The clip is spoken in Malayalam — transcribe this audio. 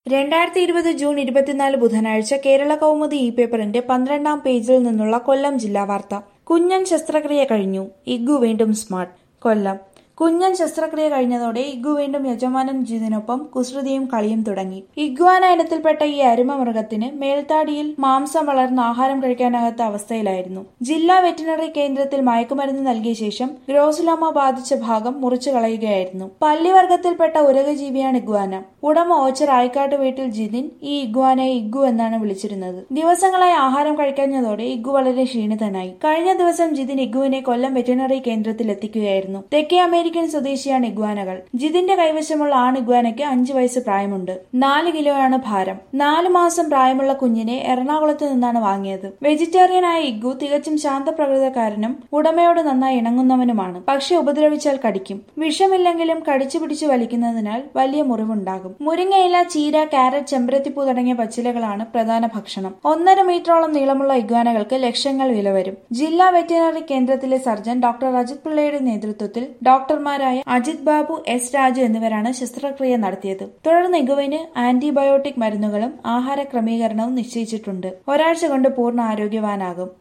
രണ്ടായിരത്തി ഇരുപത് ജൂൺ ഇരുപത്തിനാല് ബുധനാഴ്ച കേരള കൗമുദി ഇ പേപ്പറിന്റെ പന്ത്രണ്ടാം പേജിൽ നിന്നുള്ള കൊല്ലം ജില്ലാ വാർത്ത കുഞ്ഞൻ ശസ്ത്രക്രിയ കഴിഞ്ഞു ഇഗ്ഗു വീണ്ടും സ്മാർട്ട് കൊല്ലം കുഞ്ഞൻ ശസ്ത്രക്രിയ കഴിഞ്ഞതോടെ ഇഗ്ഗു വീണ്ടും യജമാനൻ ജിതിനൊപ്പം കുസൃതിയും കളിയും തുടങ്ങി ഇഗ്വാന ഇനത്തിൽപ്പെട്ട ഈ അരുമ മൃഗത്തിന് മേൽത്താടിയിൽ മാംസം വളർന്ന് ആഹാരം കഴിക്കാനാകാത്ത അവസ്ഥയിലായിരുന്നു ജില്ലാ വെറ്റിനറി കേന്ദ്രത്തിൽ മയക്കുമരുന്ന് നൽകിയ ശേഷം ഗ്രോസുലോമ ബാധിച്ച ഭാഗം മുറിച്ചു കളയുകയായിരുന്നു പല്ലിവർഗത്തിൽപ്പെട്ട ഉരകജീവിയാണ് ഇഗ്വാന ഉടമ ഓച്ചർ ആയിക്കാട്ട് വീട്ടിൽ ജിതിൻ ഈ ഇഗ്വാനയെ ഇഗ്ഗു എന്നാണ് വിളിച്ചിരുന്നത് ദിവസങ്ങളായി ആഹാരം കഴിക്കാഞ്ഞതോടെ ഇഗ്ഗു വളരെ ക്ഷീണിതനായി കഴിഞ്ഞ ദിവസം ജിതിൻ ഇഗ്ഗുവിനെ കൊല്ലം വെറ്റിനറി കേന്ദ്രത്തിൽ എത്തിക്കുകയായിരുന്നു തെക്കേ അമേരിക്കൻ സ്വദേശിയാണ് ഇഗ്വാനകൾ ജിതിന്റെ കൈവശമുള്ള ആൺ ഇഗ്വാനയ്ക്ക് അഞ്ചു വയസ്സ് പ്രായമുണ്ട് നാല് കിലോയാണ് ഭാരം നാല് മാസം പ്രായമുള്ള കുഞ്ഞിനെ എറണാകുളത്ത് നിന്നാണ് വാങ്ങിയത് വെജിറ്റേറിയനായ ഇഗ്ഗു തികച്ചും ശാന്തപ്രകൃതക്കാരനും ഉടമയോട് നന്നായി ഇണങ്ങുന്നവനുമാണ് പക്ഷെ ഉപദ്രവിച്ചാൽ കടിക്കും വിഷമില്ലെങ്കിലും കടിച്ചു പിടിച്ചു വലിക്കുന്നതിനാൽ വലിയ മുറിവുണ്ടാകും മുരിങ്ങയില ചീര കാരറ്റ് ചെമ്പരത്തിപ്പൂ തുടങ്ങിയ പച്ചിലകളാണ് പ്രധാന ഭക്ഷണം ഒന്നര മീറ്ററോളം നീളമുള്ള ഇഗ്വാനകൾക്ക് ലക്ഷങ്ങൾ വില വരും ജില്ലാ വെറ്റിനറി കേന്ദ്രത്തിലെ സർജൻ ഡോക്ടർ അജിത് പിള്ളയുടെ നേതൃത്വത്തിൽ ഡോക്ടർമാരായ അജിത് ബാബു എസ് രാജു എന്നിവരാണ് ശസ്ത്രക്രിയ നടത്തിയത് തുടർന്ന് ഇഗുവിന് ആന്റിബയോട്ടിക് മരുന്നുകളും ആഹാര ക്രമീകരണവും നിശ്ചയിച്ചിട്ടുണ്ട് ഒരാഴ്ച കൊണ്ട് പൂർണ്ണ ആരോഗ്യവാനാകും